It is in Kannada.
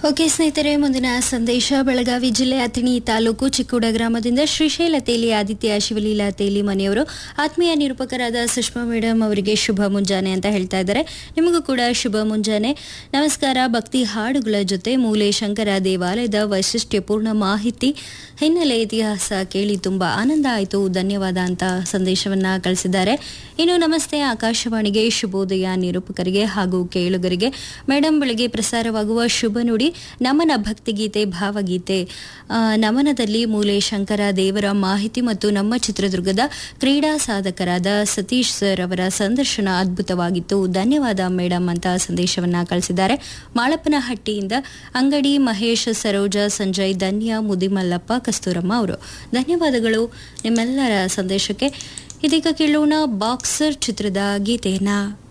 ಓಕೆ ಸ್ನೇಹಿತರೆ ಮುಂದಿನ ಸಂದೇಶ ಬೆಳಗಾವಿ ಜಿಲ್ಲೆ ಅಥಣಿ ತಾಲೂಕು ಚಿಕ್ಕೂಡ ಗ್ರಾಮದಿಂದ ಶ್ರೀಶೈಲ ತೇಲಿ ಆದಿತ್ಯ ಶಿವಲೀಲಾ ತೇಲಿ ಮನೆಯವರು ಆತ್ಮೀಯ ನಿರೂಪಕರಾದ ಸುಷ್ಮಾ ಮೇಡಮ್ ಅವರಿಗೆ ಶುಭ ಮುಂಜಾನೆ ಅಂತ ಹೇಳ್ತಾ ಇದ್ದಾರೆ ನಿಮಗೂ ಕೂಡ ಶುಭ ಮುಂಜಾನೆ ನಮಸ್ಕಾರ ಭಕ್ತಿ ಹಾಡುಗಳ ಜೊತೆ ಮೂಲೆ ಶಂಕರ ದೇವಾಲಯದ ವೈಶಿಷ್ಟ್ಯಪೂರ್ಣ ಮಾಹಿತಿ ಹಿನ್ನೆಲೆ ಇತಿಹಾಸ ಕೇಳಿ ತುಂಬಾ ಆನಂದ ಆಯಿತು ಧನ್ಯವಾದ ಅಂತ ಸಂದೇಶವನ್ನ ಕಳಿಸಿದ್ದಾರೆ ಇನ್ನು ನಮಸ್ತೆ ಆಕಾಶವಾಣಿಗೆ ಶುಭೋದಯ ನಿರೂಪಕರಿಗೆ ಹಾಗೂ ಕೇಳುಗರಿಗೆ ಮೇಡಮ್ ಬೆಳಗ್ಗೆ ಪ್ರಸಾರವಾಗುವ ಶುಭ ನುಡಿ ನಮನ ಭಕ್ತಿಗೀತೆ ಭಾವಗೀತೆ ಆ, ನಮನದಲ್ಲಿ ಮೂಲೆ ಶಂಕರ ದೇವರ ಮಾಹಿತಿ ಮತ್ತು ನಮ್ಮ ಚಿತ್ರದುರ್ಗದ ಕ್ರೀಡಾ ಸಾಧಕರಾದ ಸತೀಶ್ ಸರ್ ಅವರ ಸಂದರ್ಶನ ಅದ್ಭುತವಾಗಿತ್ತು ಧನ್ಯವಾದ ಮೇಡಮ್ ಅಂತ ಸಂದೇಶವನ್ನ ಕಳಿಸಿದ್ದಾರೆ ಮಾಳಪ್ಪನಹಟ್ಟಿಯಿಂದ ಅಂಗಡಿ ಮಹೇಶ್ ಸರೋಜ ಸಂಜಯ್ ಧನ್ಯ ಮುದಿಮಲ್ಲಪ್ಪ ಕಸ್ತೂರಮ್ಮ ಅವರು ಧನ್ಯವಾದಗಳು ನಿಮ್ಮೆಲ್ಲರ ಸಂದೇಶಕ್ಕೆ ಇದೀಗ ಕೇಳೋಣ ಬಾಕ್ಸರ್ ಚಿತ್ರದ ಗೀತೆಯನ್ನ